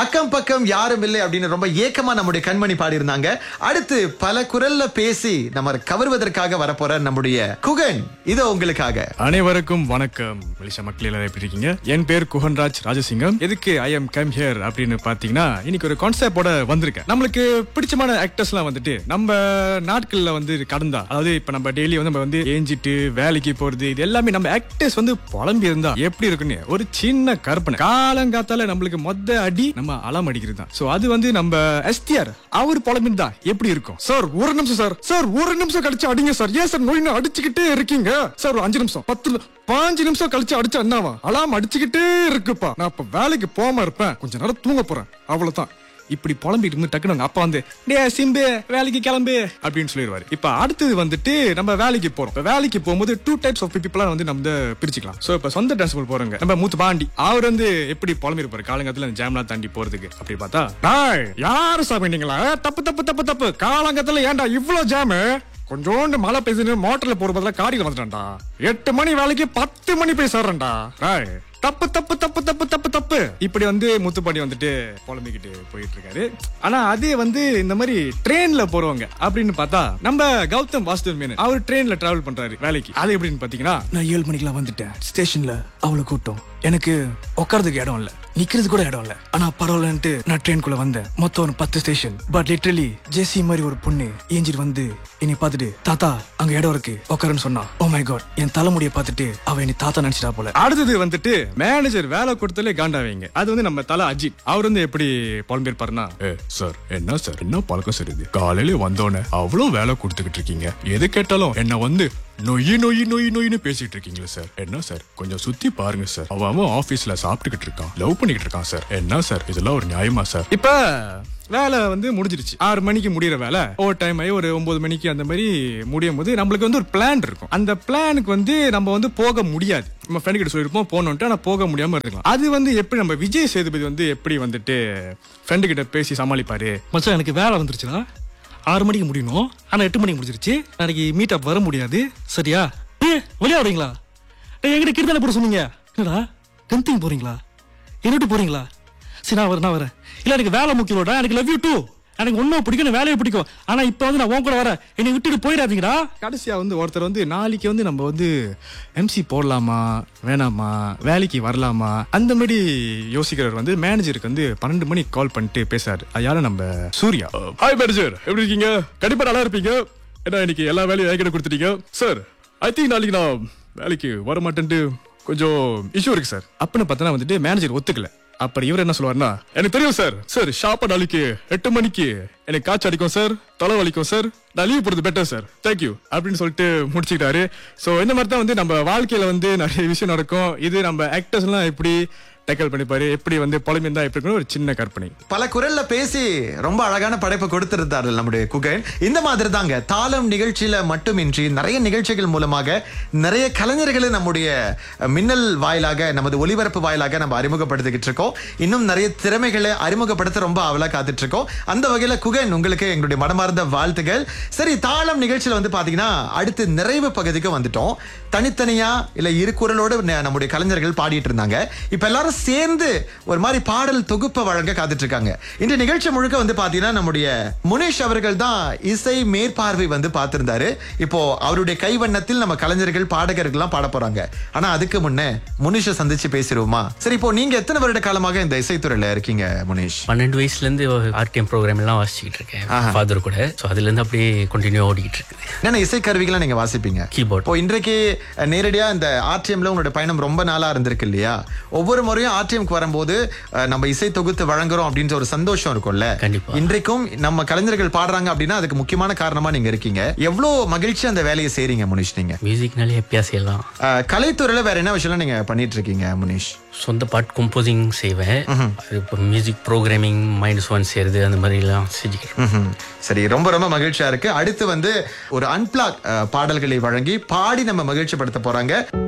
அக்கம் பக்கம் யாரும் இல்லை அப்படின்னு ரொம்ப ஏக்கமா நம்முடைய கண்மணி பாடியிருந்தாங்க அடுத்து பல குரல்ல பேசி நம்ம கவர்வதற்காக வரப்போற நம்முடைய குகன் இதோ உங்களுக்காக அனைவருக்கும் வணக்கம் மலேசியா மக்கள் எல்லாரும் எப்படி இருக்கீங்க என் பேர் குஹன்ராஜ் ராஜசிங்கம் எதுக்கு ஐ எம் கம் ஹியர் அப்படின்னு பாத்தீங்கன்னா இன்னைக்கு ஒரு கான்செப்டோட வந்திருக்கேன் நம்மளுக்கு பிடிச்சமான ஆக்டர்ஸ்லாம் வந்துட்டு நம்ம நாட்கள்ல வந்து கடந்தா அதாவது இப்ப நம்ம டெய்லி வந்து நம்ம வந்து ஏஞ்சிட்டு வேலைக்கு போறது இது எல்லாமே நம்ம ஆக்டர்ஸ் வந்து புலம்பி இருந்தா எப்படி இருக்குன்னு ஒரு சின்ன கற்பனை காலங்காத்தால நம்மளுக்கு மொத்த அடி நம்ம அலம் அடிக்கிறது தான் சோ அது வந்து நம்ம எஸ்டிஆர் அவர் புலம்பிருந்தா எப்படி இருக்கும் சார் ஒரு நிமிஷம் சார் சார் ஒரு நிமிஷம் கழிச்சு அடிங்க சார் ஏன் சார் நோயின்னு அடிச்சுக்கிட்டே இருக்கீங்க சார் ஒரு அஞ்சு நிமிஷம் பத்து நி- பாஞ்சு நிமிஷம் கழிச்சு அடிச்சா என்னவா அலாம் அடிச்சுக்கிட்டே இருக்குப்பா நான் இப்ப வேலைக்கு போகாம இருப்பேன் கொஞ்ச நேரம் தூங்க போறேன் அவ்வளவுதான் இப்படி புலம்பிட்டு இருந்து டக்குனு அவங்க அப்பா வந்து டே சிம்பு வேலைக்கு கிளம்பு அப்படின்னு சொல்லிடுவாரு இப்ப அடுத்தது வந்துட்டு நம்ம வேலைக்கு போறோம் இப்ப வேலைக்கு போகும்போது டூ டைப்ஸ் ஆஃப் பீப்பிள் வந்து நம்ம பிரிச்சுக்கலாம் சோ இப்ப சொந்த டிரான்ஸ்போர்ட் போறவங்க நம்ம மூத்து பாண்டி அவர் வந்து எப்படி புலம்பி இருப்பாரு காலங்கத்துல அந்த ஜாம்லாம் தாண்டி போறதுக்கு அப்படி பார்த்தா "டேய், யாரு சாமி நீங்களா தப்பு தப்பு தப்பு தப்பு காலங்கத்துல ஏன்டா இவ்ளோ ஜாமு கொஞ்சோண்டு மழை பெய்யுது மோட்டர்ல போற பதிலா காடியில் வந்துட்டான்டா எட்டு மணி வேலைக்கு பத்து மணி போய் சேர்றேன்டா டேய், தப்பு தப்பு தப்பு தப்பு தப்பு தப்பு இப்படி வந்து முத்துப்பாண்டி வந்துட்டு புலம்பிக்கிட்டு போயிட்டு இருக்காரு ஆனா அதே வந்து இந்த மாதிரி ட்ரெயின்ல போறவங்க அப்படின்னு பார்த்தா நம்ம கௌதம் வாசுதேவ் மேனன் அவர் ட்ரெயின்ல டிராவல் பண்றாரு வேலைக்கு அது எப்படின்னு பாத்தீங்கன்னா நான் ஏழு மணிக்கெல்லாம் வந்துட்டேன் ஸ்டேஷன்ல அவ்வளவு கூட்டம் எனக்கு உட்காரதுக்கு இடம் இல்ல நிக்கிறது கூட இடம் இல்ல ஆனா பரவாயில்லன்ட்டு நான் ட்ரெயின்குள்ள வந்தேன் மொத்தம் ஒரு பத்து ஸ்டேஷன் பட் லிட்டரலி ஜேசி மாதிரி ஒரு பொண்ணு ஏஞ்சிட்டு வந்து என்னை பார்த்துட்டு தாத்தா அங்க இடம் இருக்கு உட்காருன்னு சொன்னா ஓ மை காட் என் தலைமுடியை பார்த்துட்டு அவ என்னை தாத்தா நினைச்சிட்டா போல அடுத்தது வந்துட்டு மேனேஜர் வேலை கொடுத்தாலே காண்டாவீங்க அது வந்து நம்ம தலை அஜித் அவர் வந்து எப்படி புலம்பிருப்பாருன்னா ஏ சார் என்ன சார் என்ன பழக்கம் சார் இது காலையில வந்தோடனே அவ்வளவு வேலை கொடுத்துக்கிட்டு இருக்கீங்க எது கேட்டாலும் என்ன வந்து நொய் நொய் நொய் நொய்னு பேசிட்டு இருக்கீங்களா சார் என்ன சார் கொஞ்சம் சுத்தி பாருங்க சார் அவன் அவன் ஆபீஸ்ல சாப்பிட்டுக்கிட்டு இருக்கான் லவ் பண்ணிக்கிட்டு இருக்கான் சார் என்ன சார் இதெல்லாம் ஒரு நியாயமா சார் இப்ப வேலை வந்து முடிஞ்சிருச்சு ஆறு மணிக்கு முடியிற வேலை ஓவர் டைம் ஆகி ஒரு ஒன்பது மணிக்கு அந்த மாதிரி முடியும் போது நம்மளுக்கு வந்து ஒரு பிளான் இருக்கும் அந்த பிளானுக்கு வந்து நம்ம வந்து போக முடியாது நம்ம ஃப்ரெண்ட் கிட்ட சொல்லிருப்போம் போனோன்ட்டு ஆனா போக முடியாம இருக்கலாம் அது வந்து எப்படி நம்ம விஜய் சேதுபதி வந்து எப்படி வந்துட்டு ஃப்ரெண்டு கிட்ட பேசி சமாளிப்பாரு மச்சான் எனக்கு வேலை வந்துருச்சுடா ஆறு மணிக்கு முடியணும் ஆனா எட்டு மணிக்கு முடிஞ்சிருச்சு நாளைக்கு மீட் அப் வர முடியாது சரியா ஏ வெளியா வரீங்களா ஏய், என்கிட்ட கிருத்தால போட சொன்னீங்க என்னடா கந்திங் போறீங்களா என்னட்டு போறீங்களா சரி நான் வரேன் நான் வரேன் இல்ல எனக்கு வேலை முக்கியம்டா எனக்கு லவ் யூ டூ எனக்கு ஒன்னும் பிடிக்கும் எனக்கு வேலையை பிடிக்கும் ஆனா இப்ப வந்து நான் உன் கூட வரேன் என்னை விட்டுட்டு போயிடாதீங்கடா கடைசியா வந்து ஒருத்தர் வந்து நாளைக்கு வந்து நம்ம வந்து எம்சி போடலாமா வேணாமா வேலைக்கு வரலாமா அந்த மாதிரி யோசிக்கிறவர் வந்து மேனேஜருக்கு வந்து பன்னெண்டு மணிக்கு கால் பண்ணிட்டு பேசாரு அது யாரும் நம்ம சூர்யா ஹாய் மேனேஜர் எப்படி இருக்கீங்க கண்டிப்பா நல்லா இருப்பீங்க ஏன்னா இன்னைக்கு எல்லா வேலையும் என்கிட்ட கொடுத்துட்டீங்க சார் ஐ திங்க் நாளைக்கு நான் வேலைக்கு வர மாட்டேன்ட்டு கொஞ்சம் இஷ்யூ இருக்கு சார் அப்படின்னு பார்த்தா வந்துட்டு மேனேஜர் ஒத்துக்கல அப்புறம் இவர் என்ன சொல்லுவாருன்னா எனக்கு தெரியும் சார் சார் ஷாப்பா நாளைக்கு எட்டு மணிக்கு எனக்கு காய்ச்சல் அடிக்கும் சார் தலை வலிக்கும் சார் நான் லீவ் போடுறது பெட்டர் சார் தேங்க்யூ அப்படின்னு சொல்லிட்டு முடிச்சுக்கிட்டாரு ஸோ இந்த மாதிரி தான் வந்து நம்ம வாழ்க்கையில வந்து நிறைய விஷயம் நடக்கும் இது நம்ம ஆக்டர்ஸ்லாம் எப்படி டேக்கல் பண்ணிப்பாரு எப்படி வந்து புலம்பிருந்தா எப்படி இருக்குன்னு ஒரு சின்ன கற்பனை பல குரல்ல பேசி ரொம்ப அழகான படைப்பை கொடுத்திருந்தார்கள் நம்முடைய குகன் இந்த மாதிரி தாங்க தாளம் நிகழ்ச்சியில மட்டுமின்றி நிறைய நிகழ்ச்சிகள் மூலமாக நிறைய கலைஞர்களை நம்முடைய மின்னல் வாயிலாக நமது ஒளிபரப்பு வாயிலாக நம்ம அறிமுகப்படுத்திக்கிட்டு இருக்கோம் இன்னும் நிறைய திறமைகளை அறிமுகப்படுத்த ரொம்ப அவலா காத்துட்டு இருக்கோம் அந்த வகையில குகன் உங்களுக்கு எங்களுடைய மனமார்ந்த வாழ்த்துகள் சரி தாளம் நிகழ்ச்சியில வந்து பாத்தீங்கன்னா அடுத்து நிறைவு பகுதிக்கு வந்துட்டோம் தனித்தனியா இல்ல இரு குரலோடு ந- நம்முடைய கலைஞர்கள் பாடிட்டு இருந்தாங்க இப்ப எல்லாரும் சேர்ந்து ஒரு மாதிரி பாடல் தொகுப்பை வழங்க காத்துட்டு இருக்காங்க இந்த நிகழ்ச்சி முழுக்க வந்து பாத்தீங்கன்னா நம்முடைய முனேஷ் அவர்கள் தான் இசை மேற்பார்வை வந்து பார்த்திருந்தாரு இப்போ அவருடைய கைவண்ணத்தில் நம்ம கலைஞர்கள் பாடகர்கள்லாம் பாட போறாங்க ஆனா அதுக்கு முன்னே முனிஷை சந்திச்சு பேசிடுவோமா சரி இப்போ நீங்க எத்தனை வருட காலமாக இந்த இசைத்துறையில இருக்கீங்க முனேஷ் பன்னெண்டு வயசுல இருந்து ஆர்டிஎம் ப்ரோக்ராம் எல்லாம் வாசிச்சுக்கிட்டு இருக்கேன் ஃபாதர் கூட ஸோ அதுல இருந்து அப்படியே கண்டினியூ ஓடிக்கிட்டு இருக்குது என்னென்ன இசை கருவிகள்லாம் நீங்க வாசிப்பீங்க கீபோர்ட் இப்போ இன்றைக்கு அஹ், நேரடியா இந்த ஆர்டிஎம்ல உங்களோட பயணம் ரொம்ப நாளா இருந்திருக்கு இல்லையா ஒவ்வொரு முறையும் ஆர்டிஎம்க்கு வரும்போது அஹ், நம்ம இசை தொகுத்து வழங்குறோம் அப்படின்ற ஒரு சந்தோஷம் இருக்கும்ல கண்டிப்பா. இன்றைக்கும் நம்ம கலைஞர்கள் பாடுறாங்க அப்படின்னா அதுக்கு முக்கியமான காரணமா நீங்க இருக்கீங்க எவ்வளவு மகிழ்ச்சி அந்த வேலையை செய்றீங்க முனிஷ் நீங்க மியூசிக்னாலே ஹாப்பியாக செய்யலாம் அஹ், கலைத்துறையில வேற என்ன விஷயம்லாம் நீங்க பண்ணிட்டு இருக்கீங்க முனிஷ் சொந்த பாட்டு கம்போசிங் செய்வேன் அது இப்போ மியூசிக் ப்ரோக்ராமிங் மைண்ட் ஒன் செய்யறது அந்த மாதிரிலாம் செஞ்சுக்கிறேன் ம்ஹும். சரி ரொம்ப ரொம்ப மகிழ்ச்சியா இருக்கு அடுத்து வந்து ஒரு அன்பிளாக் பாடல்களை வழங்கி பாடி நம்ம மகிழ்ச்சிப்படுத்த போறாங்க